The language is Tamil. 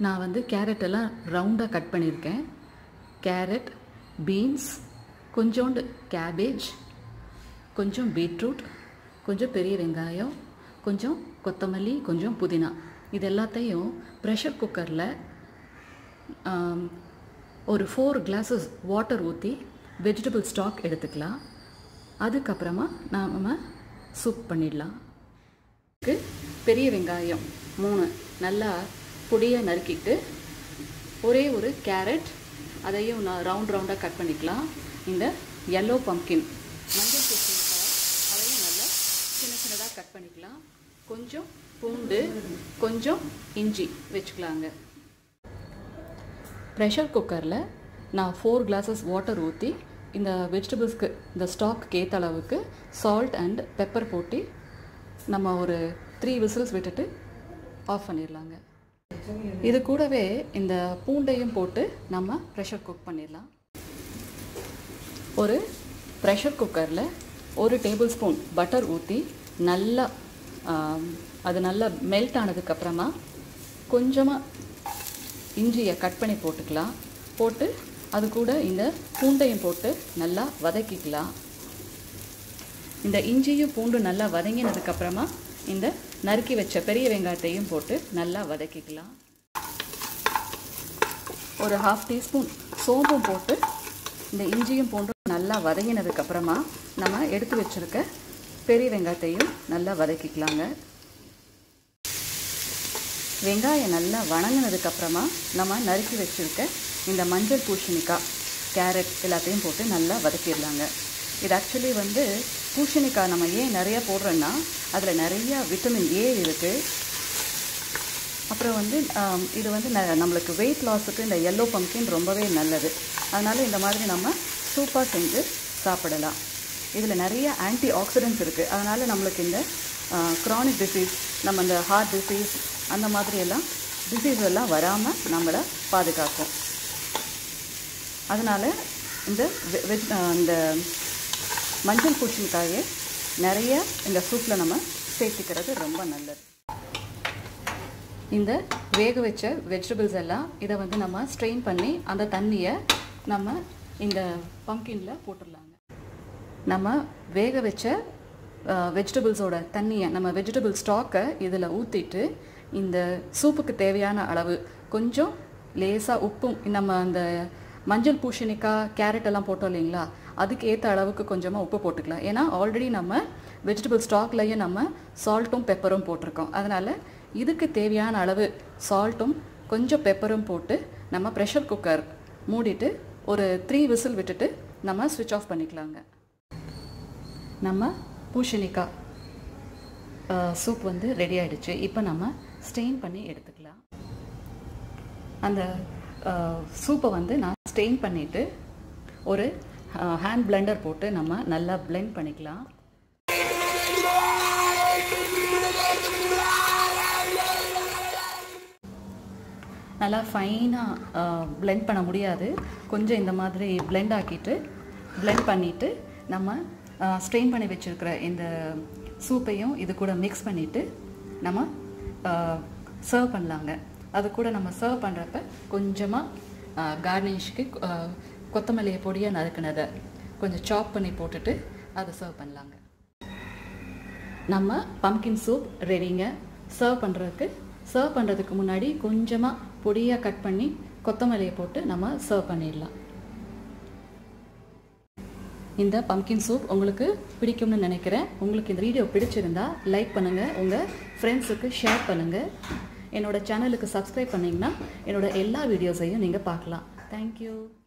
நான் வந்து கேரட் எல்லாம் ரவுண்டாக கட் பண்ணியிருக்கேன் கேரட் பீன்ஸ் கொஞ்சோண்டு கேபேஜ் கொஞ்சம் பீட்ரூட் கொஞ்சம் பெரிய வெங்காயம் கொஞ்சம் கொத்தமல்லி கொஞ்சம் புதினா இது எல்லாத்தையும் ப்ரெஷர் குக்கரில் ஒரு ஃபோர் கிளாஸஸ் வாட்டர் ஊற்றி வெஜிடபிள் ஸ்டாக் எடுத்துக்கலாம் அதுக்கப்புறமா நாம் சூப் பண்ணிடலாம் இதுக்கு பெரிய வெங்காயம் மூணு நல்லா பொடியாக நறுக்கிட்டு ஒரே ஒரு கேரட் அதையும் நான் ரவுண்ட் ரவுண்டாக கட் பண்ணிக்கலாம் இந்த yellow பம்கின் மஞ்சள் பூசணிக்காய் அதையும் நல்லா சின்ன சின்னதாக கட் பண்ணிக்கலாம் கொஞ்சம் பூண்டு கொஞ்சம் இஞ்சி வச்சுக்கலாங்க ப்ரெஷர் குக்கரில் நான் ஃபோர் கிளாஸஸ் வாட்டர் ஊற்றி இந்த வெஜிடபிள்ஸ்க்கு இந்த ஸ்டாக்கு ஏற்ற அளவுக்கு சால்ட் அண்ட் பெப்பர் போட்டு நம்ம ஒரு த்ரீ விசில்ஸ் விட்டுட்டு ஆஃப் பண்ணிடலாங்க இது கூடவே இந்த பூண்டையும் போட்டு நம்ம ப்ரெஷர் குக் பண்ணிடலாம் ஒரு ப்ரெஷர் குக்கரில் ஒரு டேபிள் ஸ்பூன் பட்டர் ஊற்றி நல்லா ஆம், அது நல்லா மெல்ட் ஆனதுக்கப்புறமா கொஞ்சமாக இஞ்சியை கட் பண்ணி போட்டுக்கலாம் போட்டு அது கூட இந்த பூண்டையும் போட்டு நல்லா வதக்கிக்கலாம் இந்த இஞ்சியும் பூண்டு நல்லா வதங்கினதுக்கப்புறமா இந்த நறுக்கி வச்ச பெரிய வெங்காயத்தையும் போட்டு நல்லா வதக்கிக்கலாம் ஒரு ஹாஃப் டீஸ்பூன் சோம்பும் போட்டு இந்த இஞ்சியும் பூண்டும் நல்லா வதங்கினதுக்கப்புறமா நம்ம எடுத்து வச்சுருக்க பெரிய வெங்காயத்தையும் நல்லா வதக்கிக்கலாங்க வெங்காயம் நல்லா வணங்கினதுக்கப்புறமா நம்ம நறுக்கி வச்சுருக்க இந்த மஞ்சள் பூசணிக்காய் கேரட் எல்லாத்தையும் போட்டு நல்லா வதக்கிடலாங்க இது ஆக்சுவலி வந்து பூசணிக்காய் நம்ம ஏன் நிறையா போடுறோன்னா அதில் நிறையா விட்டமின் ஏ இருக்குது அப்புறம் வந்து ஆம், இது வந்து ந- நம்மளுக்கு வெயிட் லாஸுக்கு இந்த எல்லோ பம்கின் ரொம்பவே நல்லது அதனால் இந்த மாதிரி நம்ம சூப்பாக செஞ்சு சாப்பிடலாம் இதில் நிறைய ஆன்டி ஆக்சிடென்ட்ஸ் இருக்குது அதனால் நம்மளுக்கு இந்த க்ரானிக் டிசீஸ் நம்ம இந்த ஹார்ட் டிசீஸ் அந்த மாதிரி எல்லாம் டிசீஸ் எல்லாம் வராமல் நம்மளை பாதுகாக்கும் அதனால் இந்த வெ- வெஜ் ஆ, இந்த மஞ்சள் பூசணிக்காயை நிறைய இந்த சூப்பில் நம்ம சேர்த்துக்கிறது ரொம்ப நல்லது இந்த வேக வச்ச வெஜிடபிள்ஸ் எல்லாம் இதை வந்து நம்ம ஸ்ட்ரெயின் பண்ணி அந்த தண்ணியை நம்ம இந்த பம்கினில் போட்டுடலாங்க நம்ம வேக வச்ச வெஜிடபிள்ஸோட தண்ணியை நம்ம வெஜிடபிள் ஸ்டாக்கை இதில் ஊற்றிட்டு இந்த சூப்புக்கு தேவையான அளவு கொஞ்சம் லேசாக உப்பும் நம்ம அந்த மஞ்சள் பூசணிக்காய் கேரட் எல்லாம் போட்டோம் இல்லைங்களா அதுக்கு ஏற்ற அளவுக்கு கொஞ்சமாக உப்பு போட்டுக்கலாம் ஏன்னா ஆல்ரெடி நம்ம வெஜிடபிள் ஸ்டாக்லேயும் நம்ம சால்ட்டும் பெப்பரும் போட்டிருக்கோம் அதனால் இதுக்கு தேவையான அளவு சால்ட்டும் கொஞ்சம் பெப்பரும் போட்டு நம்ம ப்ரெஷர் குக்கர் மூடிட்டு ஒரு த்ரீ விசில் விட்டுட்டு நம்ம ஸ்விட்ச் ஆஃப் பண்ணிக்கலாங்க நம்ம பூசணிக்காய் சூப் வந்து ரெடி ஆயிடுச்சு இப்போ நம்ம ஸ்டெயின் பண்ணி எடுத்துக்கலாம் அந்த சூப்பை வந்து நான் ஸ்டெயின் பண்ணிவிட்டு ஒரு ஹேண்ட் பிளெண்டர் போட்டு நம்ம நல்லா பிளெண்ட் பண்ணிக்கலாம் நல்லா ஃபைனாக blend பண்ண முடியாது கொஞ்சம் இந்த மாதிரி blend ஆக்கிட்டு blend பண்ணிவிட்டு நம்ம ஸ்ட்ரெயின் பண்ணி வச்சுருக்கிற இந்த சூப்பையும் இது கூட மிக்ஸ் பண்ணிவிட்டு நம்ம சர்வ் பண்ணலாங்க அது கூட நம்ம சர்வ் பண்ணுறப்ப கொஞ்சமாக கார்னிஷ்க்கு கொத்தமல்லியை பொடியாக நறுக்குனதை கொஞ்சம் சாப் பண்ணி போட்டுட்டு அதை சர்வ் பண்ணலாங்க நம்ம பம்கின் சூப் ரெடிங்க சர்வ் பண்ணுறதுக்கு சர்வ் பண்ணுறதுக்கு முன்னாடி கொஞ்சமாக பொடியாக கட் பண்ணி கொத்தமல்லியை போட்டு நம்ம சர்வ் பண்ணிடலாம் இந்த பம்கின் சூப் உங்களுக்கு பிடிக்கும்னு நினைக்கிறேன் உங்களுக்கு இந்த வீடியோ பிடிச்சிருந்தா லைக் பண்ணுங்கள் உங்கள் ஃப்ரெண்ட்ஸுக்கு ஷேர் பண்ணுங்கள் என்னோட சேனலுக்கு சப்ஸ்கிரைப் பண்ணிங்கன்னா என்னோட எல்லா வீடியோஸையும் நீங்கள் பார்க்கலாம் தேங்க்யூ